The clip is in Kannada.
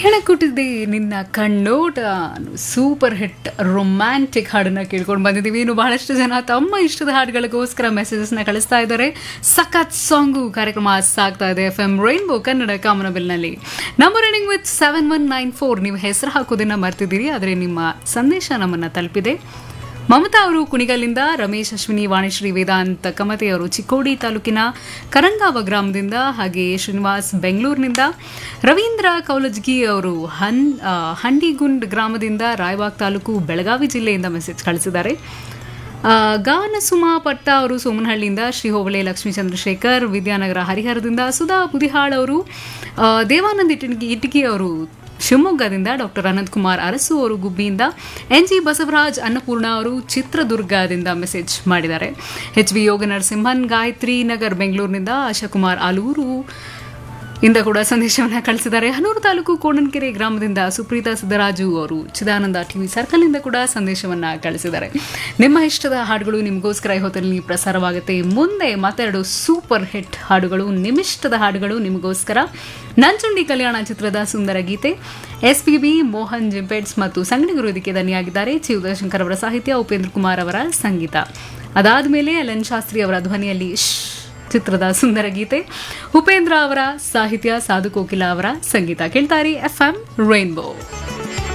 ಹೆಣಕುಟ್ಟಿದೆ ನಿನ್ನ ಕಣ್ಣೋಟ ಸೂಪರ್ ಹಿಟ್ ರೊಮ್ಯಾಂಟಿಕ್ ಹಾಡನ್ನ ಕೇಳ್ಕೊಂಡು ಬಂದಿದ್ದೀವಿ ಇನ್ನು ಬಹಳಷ್ಟು ಜನ ತಮ್ಮ ಇಷ್ಟದ ಹಾಡುಗಳಿಗೋಸ್ಕರ ಮೆಸೇಜಸ್ನ ಕಳಿಸ್ತಾ ಇದ್ದಾರೆ ಸಖತ್ ಸಾಂಗು ಕಾರ್ಯಕ್ರಮ ಸಾಗ್ತಾ ಇದೆ ಎಫ್ ಎಂ ರೈನ್ಬೋ ಕನ್ನಡ ಕಾಮನಬಿಲ್ನಲ್ಲಿ number running with seven one nine four ನೀವು ಹೆಸರು ಹಾಕೋದನ್ನ ಮರ್ತಿದ್ದೀರಿ ಆದರೆ ನಿಮ್ಮ ಸಂದೇಶ ನಮ್ಮನ್ನ ತಲುಪಿದೆ ಮಮತಾ ಅವರು ಕುಣಿಗಲ್ಲಿಂದ ರಮೇಶ್ ಅಶ್ವಿನಿ ವಾಣಿಶ್ರೀ ವೇದಾಂತ್ ಕಮತೆ ಅವರು ಚಿಕ್ಕೋಡಿ ತಾಲೂಕಿನ ಕರಂಗಾವ ಗ್ರಾಮದಿಂದ ಹಾಗೆ ಶ್ರೀನಿವಾಸ್ ಬೆಂಗಳೂರಿನಿಂದ ರವೀಂದ್ರ ಕೌಲಜ್ಗಿ ಅವರು ಹನ್ ಆ, ಹಂಡಿಗುಂಡ್ ಗ್ರಾಮದಿಂದ ರಾಯಬಾಗ್ ತಾಲೂಕು ಬೆಳಗಾವಿ ಜಿಲ್ಲೆಯಿಂದ ಮೆಸೇಜ್ ಕಳಿಸಿದ್ದಾರೆ ಆ, ಗಾನ ಸುಮಾ ಪಟ್ಟ ಅವರು ಸೋಮನಹಳ್ಳಿಯಿಂದ ಶ್ರೀ ಹೋಬಳೆ ಲಕ್ಷ್ಮೀ ಚಂದ್ರಶೇಖರ್ ವಿದ್ಯಾನಗರ ಹರಿಹರದಿಂದ ಸುಧಾ ಬುದಿಹಾಳ್ ಅವರು ಆ, ದೇವಾನಂದ್ ಇಟಗಿ ಇಟಗಿ ಅವರು ಶಿವಮೊಗ್ಗದಿಂದ ಡಾಕ್ಟರ್ ಅನಂತ್ ಕುಮಾರ್ ಅರಸು ಅವರು ಗುಬ್ಬಿಯಿಂದ ಎನ್ ಜಿ ಬಸವರಾಜ್ ಅನ್ನಪೂರ್ಣ ಅವರು ಚಿತ್ರದುರ್ಗದಿಂದ ಮೆಸೇಜ್ ಮಾಡಿದ್ದಾರೆ ಎಚ್ ವಿ ಯೋಗ ನರಸಿಂಹನ್ ಗಾಯತ್ರಿ ನಗರ್ ಬೆಂಗಳೂರಿನಿಂದ ಆಶಾಕುಮಾರ್ ಆಲೂರು ಇಂದ ಕೂಡ ಸಂದೇಶವನ್ನು ಕಳಿಸಿದ್ದಾರೆ ಹನೂರು ತಾಲೂಕು ಕೋಣನ್ಕೆರೆ ಗ್ರಾಮದಿಂದ ಸುಪ್ರೀತಾ ಸಿದ್ದರಾಜು ಅವರು ಚಿದಾನಂದ ಟಿವಿ ಸರ್ಕಲ್ನಿಂದ ಕೂಡ ಸಂದೇಶವನ್ನ ಕಳಿಸಿದ್ದಾರೆ ನಿಮ್ಮ ಇಷ್ಟದ ಹಾಡುಗಳು ನಿಮಗೋಸ್ಕರ ಈ ಹೊತ್ತಲ್ಲಿ ಪ್ರಸಾರವಾಗುತ್ತೆ ಮುಂದೆ ಮತ್ತೆರಡು ಸೂಪರ್ ಹಿಟ್ ಹಾಡುಗಳು ನಿಮಿಷ್ಟದ ಹಾಡುಗಳು ನಿಮಗೋಸ್ಕರ ನಂಚುಂಡಿ ಕಲ್ಯಾಣ ಚಿತ್ರದ ಸುಂದರ ಗೀತೆ ಎಸ್ ಪಿ ಬಿ ಮೋಹನ್ ಜಿಂಪೆಟ್ಸ್ ಮತ್ತು ಸಂಗಡಿಗರು ಇದಕ್ಕೆ ಧನಿಯಾಗಿದ್ದಾರೆ ಚಿ ಉದಯಶಂಕರ್ ಅವರ ಸಾಹಿತ್ಯ ಉಪೇಂದ್ರ ಕುಮಾರ್ ಅವರ ಸಂಗೀತ ಅದಾದ ಮೇಲೆ ಎಲ್ ಎನ್ ಶಾಸ್ತ್ರಿ ಅವರ ಧ್ವನಿಯಲ್ಲಿ ಶ್ ಚಿತ್ರದ ಸುಂದರ ಗೀತೆ ಉಪೇಂದ್ರ ಅವರ ಸಾಹಿತ್ಯ ಸಾಧು ಕೋಕಿಲ ಅವರ ಸಂಗೀತ ಕೇಳ್ತಾರೆ ಎಫ್ ಎಂ ರೈನ್ಬೋ